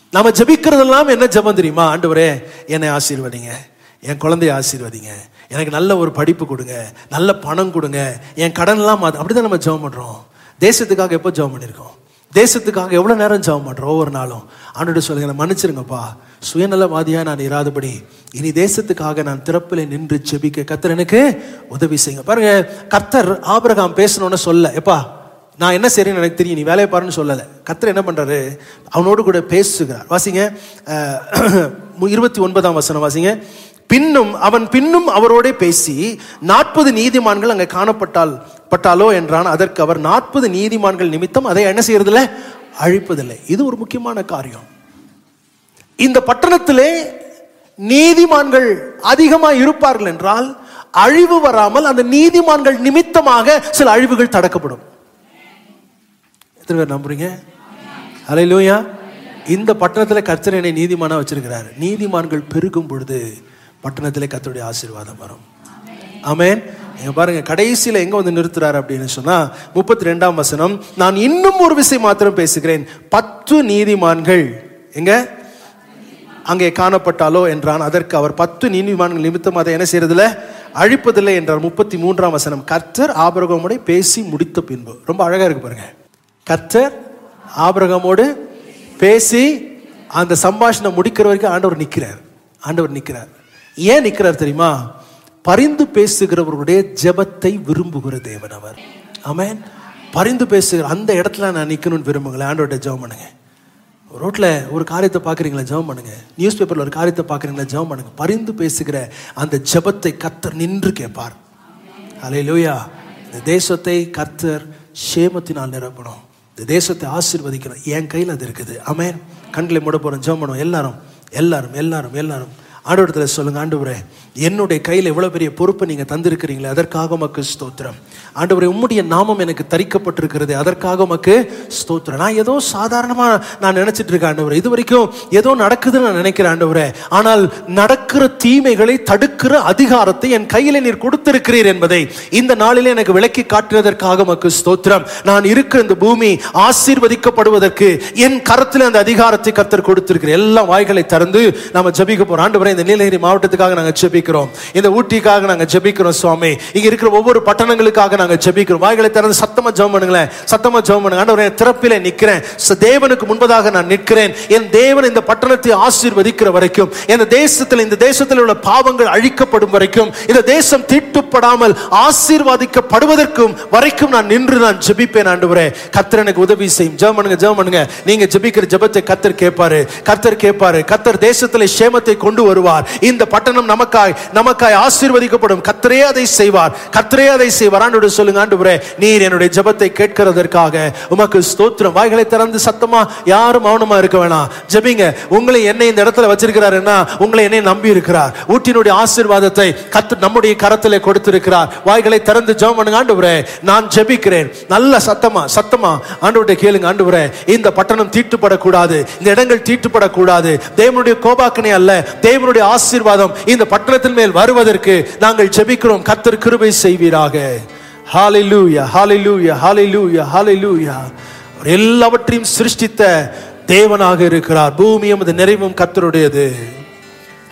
நம்ம ஜெபிக்கிறதெல்லாம் என்ன ஜெபம் தெரியுமா ஆண்டவரே என்னை ஆசீர்வதிங்க என் குழந்தைய ஆசீர்வதிங்க எனக்கு நல்ல ஒரு படிப்பு கொடுங்க நல்ல பணம் கொடுங்க என் கடன்லாம் மாத்து அப்படிதான் நம்ம ஜெபம் பண்றோம் தேசத்துக்காக எப்போ ஜெபம் பண்ணியிருக்கோம் தேசத்துக்காக எவ்வளவு நேரம் ஜெபம் பண்றோம் ஒவ்வொரு நாளும் ஆண்டோட சொல்லுங்க "என்னை மன்னிச்சிருங்கப்பா சுயநலவாதியா நான் இராதபடி இனி தேசத்துக்காக நான் திறப்பில் நின்று ஜெபிக்க கர்த்தர் எனக்கு உதவி செய்யுங்க பாருங்க கர்த்தர் ஆபிரகாம் பேசணும்னு சொல்ல எப்பா நான் என்ன செய்றேன்னு எனக்கு தெரியும் நீ வேலையை பாருன்னு சொல்லலை கர்த்தர் என்ன பண்றாரு அவனோடு கூட பேசுகிறார் வாசிங்க அஹ், இருபத்தி ஒன்பதாம் வசனம் வாசிங்க பின்னும் அவன் பின்னும் அவரோடே பேசி நாற்பது நீதிமான்கள் அங்கே காணப்பட்டால் பட்டாலோ என்றான் அதற்கு அவர் நாற்பது நீதிமான்கள் நிமித்தம் அதை என்ன செய்யறதில்ல அழிப்பதில்லை இது ஒரு முக்கியமான காரியம் இந்த பட்டணத்திலே நீதிமான்கள் அதிகமா இருப்பார்கள் என்றால் அழிவு வராமல் அந்த நீதிமான்கள் நிமித்தமாக சில அழிவுகள் தடுக்கப்படும் எத்தனை பேர் நம்புறீங்க ஹalleluya இந்த பட்டணத்துல கர்த்தர் என்னை நீதிமானா வச்சிருக்கிறார் நீதிமான்கள் பெருகும் பொழுது பட்டணத்திலே கர்த்தருடைய ஆசீர்வாதம் வரும் ஆமென் இங்க பாருங்க கடைசியில எங்க வந்து நிறுத்துறாரு அப்படின்னு சொன்னா முப்பத்தி ரெண்டாம் வசனம் நான் இன்னும் ஒரு விஷயம் மாத்திரம் பேசுகிறேன் பத்து நீதிமான்கள் எங்க அங்கே காணப்பட்டாலோ என்றான் அதற்கு அவர் பத்து நீதிமான்கள் நிமித்தம் அதை என்ன செய்யறதில்ல அழிப்பதில்லை என்றார் முப்பத்தி மூன்றாம் வசனம் கர்த்தர் ஆபிரகமோடு பேசி முடித்த பின்பு ரொம்ப அழகா இருக்கு பாருங்க கர்த்தர் ஆபிரகமோடு பேசி அந்த சம்பாஷணம் முடிக்கிற வரைக்கும் ஆண்டவர் நிக்கிறார் ஆண்டவர் நிக்கிறார் ஏன் நிக்கிறார் தெரியுமா பரிந்து பேசுகிறவர்களுடைய ஜெபத்தை விரும்புகிற தேவன் அவர் ஆமென் பரிந்து பேசுகிற அந்த இடத்துல நான் நிக்கணும்னு விரும்புங்களேன் ஆண்டவர்கிட்ட ஜெபம் பண்ணுங்க ரோட்ல ஒரு காரியத்தை பார்க்குறீங்களா ஜெபம் பண்ணுங்க நியூஸ் பேப்பர்ல ஒரு காரியத்தை பார்க்குறீங்களா ஜெபம் பண்ணுங்க பரிந்து பேசுகிற அந்த ஜெபத்தை கர்த்தர் நின்று கேட்பார் அல்லேலூயா இந்த தேசத்தை கர்த்தர் சேமத்தினால் நிரப்பணும் இந்த தேசத்தை ஆசீர்வதிக்கணும் என் கையில் அது இருக்குது ஆமென் கண்களை மூட போகிறோம் ஜெபம் பண்ணுவோம் எல்லாரும் எல்லாரும் எல்லாரும் எல்லாரும் ஆண்டவரத்தில் சொல்லுங்க ஆண்டவரே என்னுடைய கையில் இவ்வளோ பெரிய பொறுப்பை நீங்கள் தந்திருக்கிறீங்களே அதற்காக உமக்கு ஸ்தோத்திரம் ஆண்டவரே உம்முடைய நாமம் எனக்கு தரிக்கப்பட்டிருக்கிறது அதற்காக உமக்கு ஸ்தோத்திரம் நான் ஏதோ சாதாரணமாக நான் நினைச்சிட்டு இருக்கேன் ஆண்டவரே இது வரைக்கும் ஏதோ நடக்குதுன்னு நான் நினைக்கிறேன் ஆண்டவரே ஆனால் நடக்கிற தீமைகளை தடுக்கிற அதிகாரத்தை என் கையில் நீர் கொடுத்திருக்கிறீர் என்பதை இந்த நாளிலே எனக்கு விளக்கி காட்டுவதற்காக உமக்கு ஸ்தோத்திரம் நான் இருக்கிற இந்த பூமி ஆசீர்வதிக்கப்படுவதற்கு என் கரத்தில் அந்த அதிகாரத்தை கர்த்தர் கொடுத்திருக்கிறேன் எல்லா வாய்களை திறந்து நாம ஜெபிக்க போறோம் ஆண்டவரே இந்த நீலகிரி மாவட்டத்துக்காக நாங்க ஜெபிக்கிறோம் இந்த ஊட்டிக்காக நாங்க ஜெபிக்கிறோம் சுவாமி இங்க இருக்கிற ஒவ்வொரு பட்டணங்களுக்காக நாங்க ஜெபிக்கிறோம் வாய்களை திறந்து சத்தமா ஜெபம் பண்ணுங்களேன் சத்தமா ஜெபம் பண்ணுங்க ஆண்டவரே திறப்பிலே நிக்கிறேன் ச- தேவனுக்கு முன்பதாக நான் நிற்கிறேன் என் தேவன் இந்த பட்டணத்தை ஆசீர்வதிக்கிற வரைக்கும் இந்த தேசத்தில் இந்த தேசத்தில் உள்ள பாவங்கள் அழிக்கப்படும் வரைக்கும் இந்த தேசம் தீட்டுப்படாமல் ஆசீர்வாதிக்கப்படுவதற்கும் வரைக்கும் நான் நின்று நான் ஜெபிப்பேன் ஆண்டவரே கர்த்தர் எனக்கு உதவி செய்யும் ஜெபம் பண்ணுங்க ஜெபம் பண்ணுங்க நீங்க ஜெபிக்கிற ஜெபத்தை கர்த்தர் கேட்பாரு கர்த்தர் கேட்பாரு கர்த்தர் தேசத்தில் சேமத்தை கொண்டு வருவார் இந்த பட்டணம் நமக்காய் நமக்காய் ஆசீர்வதிக்கப்படும் கர்த்தரே அதை செய்வார் கர்த்தரே அதை செய்வார் ஆண்டோடு சொல்லுங்க ஆண்டவரே நீர் என்னுடைய ஜெபத்தை கேட்கிறதற்காக உமக்கு ஸ்தோத்திரம் வாய்களை திறந்து சத்தமா யாரும் மௌனமா இருக்க வேணாம் ஜெபிங்க உங்களை என்னை இந்த இடத்துல வச்சிருக்கிறாருன்னா உங்களை என்னை நம்பி இருக்கிறார் ஊட்டினுடைய ஆசீர்வாதத்தை கத்து நம்முடைய கரத்திலே கொடுத்திருக்கிறார் வாய்களை திறந்து ஜெபம் பண்ணுங்க ஆண்டவரே நான் ஜெபிக்கிறேன் நல்ல சத்தமா சத்தமா ஆண்டவர்கிட்ட கேளுங்க ஆண்டவரே இந்த பட்டணம் தீட்டுப்படக்கூடாது இந்த இடங்கள் தீட்டுப்படக்கூடாது தேவனுடைய கோபாக்கனை அல்ல தேவனுடைய ஆசீர்வாதம் இந்த பட்டணத்தின் மேல் வருவதற்கு நாங்கள் ஜெபிக்கிறோம் கர்த்தர் கிருபை செய்வீராக ஹalleluya ஹalleluya ஹalleluya ஹalleluya அவர் எல்லாவற்றையும் சிருஷ்டித்த தேவனாக இருக்கிறார் பூமியும் அது நிறைவும் கர்த்தருடையது